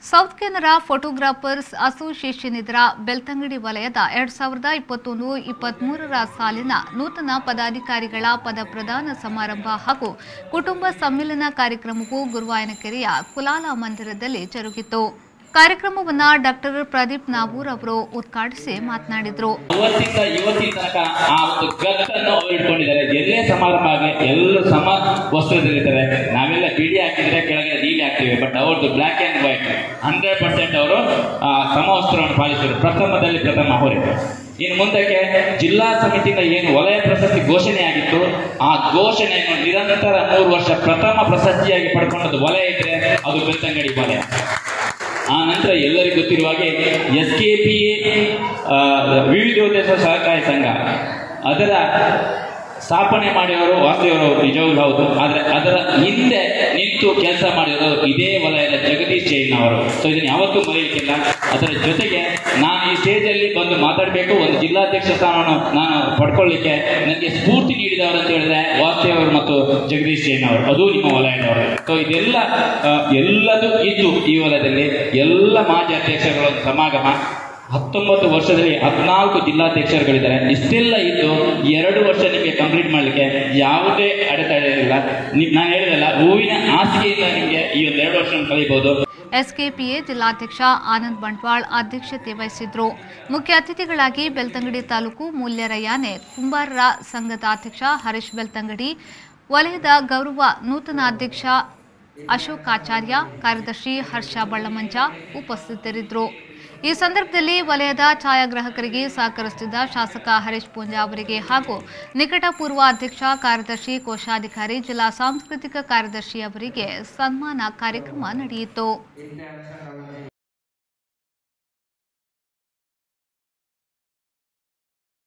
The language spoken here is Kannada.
ಸೌತ್ ಕೆನರಾ ಫೋಟೋಗ್ರಾಫರ್ಸ್ ಅಸೋಸಿಯೇಷನ್ ಇದರ ಬೆಳ್ತಂಗಡಿ ವಲಯದ ಎರಡ್ ಸಾವಿರದ ಇಪ್ಪತ್ತೊಂದು ಇಪ್ಪತ್ಮೂರರ ಸಾಲಿನ ನೂತನ ಪದಾಧಿಕಾರಿಗಳ ಪದ ಪ್ರದಾನ ಸಮಾರಂಭ ಹಾಗೂ ಕುಟುಂಬ ಸಮ್ಮಿಲನ ಕಾರ್ಯಕ್ರಮವು ಗುರುವಾಯನಕೆರೆಯ ಕುಲಾಲ ಮಂದಿರದಲ್ಲಿ ಜರುಗಿತು ಕಾರ್ಯಕ್ರಮವನ್ನು ಡಾಕ್ಟರ್ ಪ್ರದೀಪ್ ನಾವೂರ್ ಅವರು ಉದ್ಘಾಟಿಸಿ ಮಾತನಾಡಿದರು ಅವತ್ತಿಂದ ಇವತ್ತಿನ ತನಕ ಆ ಒಂದು ಗತ್ತನ್ನು ಅವರು ಇಟ್ಕೊಂಡಿದ್ದಾರೆ ಎಲ್ಲೇ ಸಮಾರಂಭ ಆಗಲಿ ಎಲ್ಲರೂ ಸಮ ವಸ್ತ್ರದಲ್ಲಿದ್ದಾರೆ ನಾವೆಲ್ಲ ಬಿಡಿ ಹಾಕಿದ್ರೆ ಕೆಳಗೆ ನೀಲಿ ಹಾಕ್ತೀವಿ ಬಟ್ ಅವ್ರದ್ದು black and white hundred percent ಅವರು ಆ, ಸಮವಸ್ತ್ರವನ್ನು ಪಾಲಿಸಿದರು ಪ್ರಥಮದಲ್ಲಿ ಪ್ರಥಮ ಅವರೇ ಇನ್ನು ಮುಂದಕ್ಕೆ ಜಿಲ್ಲಾ ಸಮಿತಿಯಿಂದ ಏನು ವಲಯ ಪ್ರಶಸ್ತಿ ಘೋಷಣೆ ಆಗಿತ್ತು ಆ ಘೋಷಣೆಯನ್ನು ನಿರಂತರ ಮೂರು ವರ್ಷ ಪ್ರಥಮ ಪ್ರಶಸ್ತಿಯಾಗಿ ಪಡ್ಕೊಂಡದ್ದು ವಲಯ ಇದ್ರೆ ಅದು ಬೆಳ್ತಂಗಡಿ ವಲಯ ಆ ನಂತರ ಎಲ್ಲರಿಗೂ ಗೊತ್ತಿರುವ ಹಾಗೆ ಎಸ್ ಕೆ ಪಿ ವಿವಿಧೋದ್ದೇಶ ಸಹಕಾರಿ ಸಂಘ ಅದರ ಸ್ಥಾಪನೆ ಮಾಡಿದವರು ವಾಸುದೇವರು ನಿಜವಾಗ್ಲೂ ಹೌದು ಆದರೆ ಅದರ ಹಿಂದೆ ನಿಂತು ಕೆಲಸ ಮಾಡಿರೋರು ಇದೇ ವಲಯದ ಜಗದೀಶ್ ಜೈನ್ ಅವರು ಸೊ ಇದನ್ನು ಯಾವತ್ತೂ ಮರೆಯಲಿಕ್ಕಿಲ್ಲ ಅದರ ಜೊತೆಗೆ ನಾನು ಈ ಸ್ಟೇಜಲ್ಲಿ ಬಂದು ಮಾತಾಡಬೇಕು ಒಂದು ಜಿಲ್ಲಾಧ್ಯಕ್ಷ ಸ್ಥಾನವನ್ನು ನಾನು ಪಡ್ಕೊಳ್ಳಿಕ್ಕೆ ನನಗೆ ಸ್ಫೂರ್ತಿ ನೀಡಿದವರು ಅಂತ ಹೇಳಿದ್ರೆ ವಾಸುದೇವರು ಮತ್ತು ಜಗದೀಶ್ ಜೈನ್ ಅವರು ಅದು ನಿಮ್ಮ ವಲಯದವರು ಸೊ ಇದೆಲ್ಲ ಆ, ಎಲ್ಲದೂ ಇದ್ದು ಈ ವಲಯದಲ್ಲಿ ಎಲ್ಲ ಮಾಜಿ ಅಧ್ಯಕ್ಷರುಗಳ ಒಂದು ಸಮಾಗಮ ಹತ್ತೊಂಬತ್ತು ವರ್ಷದಲ್ಲಿ ಹದಿನಾಲ್ಕು ಜಿಲ್ಲಾಧ್ಯಕ್ಷರುಗಳಿದ್ದಾರೆ ಇಷ್ಟೆಲ್ಲ ಇದ್ದು ಎರಡು ವರ್ಷ ನಿಮಗೆ ಕಂಪ್ಲೀಟ್ ಮಾಡಲಿಕ್ಕೆ ಯಾವುದೇ ಅಡೆತಡೆ ಇಲ್ಲ ನಿ- ನಾನು ಹೇಳಿದಲ್ಲ ಹೂವಿನ ಹಾಸಿಗೆಯಿಂದ ನಿಮಗೆ ಈ ಒಂದು ಎರಡು ವರ್ಷ ಕಲಿಬಹುದು ಎಸ್ಕೆಪಿಎ ಜಿಲ್ಲಾಧ್ಯಕ್ಷ ಆನಂದ್ ಬಂಟ್ವಾಳ್ ಅಧ್ಯಕ್ಷತೆ ವಹಿಸಿದ್ರು ಮುಖ್ಯ ಅತಿಥಿಗಳಾಗಿ ಬೆಳ್ತಂಗಡಿ ತಾಲೂಕು ಮೂಲ್ಯರಯಾನೆ ಕುಂಬಾರರ ಸಂಘದ ಅಧ್ಯಕ್ಷ ಹರೀಶ್ ಬೆಳ್ತಂಗಡಿ ವಲಯದ ಗೌರವ ನೂತನ ಅಧ್ಯಕ್ಷ ಅಶೋಕ್ ಆಚಾರ್ಯ ಕಾರ್ಯದರ್ಶಿ ಹರ್ಷ ಬಳ್ಳಮಂಚ ಉಪಸ್ಥಿತರಿದ್ದರು ಈ ಸಂದರ್ಭದಲ್ಲಿ ವಲಯದ ಛಾಯಾಗ್ರಾಹಕರಿಗೆ ಸಹಕರಿಸುತ್ತಿದ್ದ ಶಾಸಕ ಹರೀಶ್ ಪೂಂಜಾ ಅವರಿಗೆ ಹಾಗೂ ನಿಕಟಪೂರ್ವ ಅಧ್ಯಕ್ಷ ಕಾರ್ಯದರ್ಶಿ ಕೋಶಾಧಿಕಾರಿ ಜಿಲ್ಲಾ ಸಾಂಸ್ಕೃತಿಕ ಕಾರ್ಯದರ್ಶಿ ಅವರಿಗೆ ಸನ್ಮಾನ ಕಾರ್ಯಕ್ರಮ ನಡೆಯಿತು ಇಂಥ ಅಂಶಗಳನ್ನು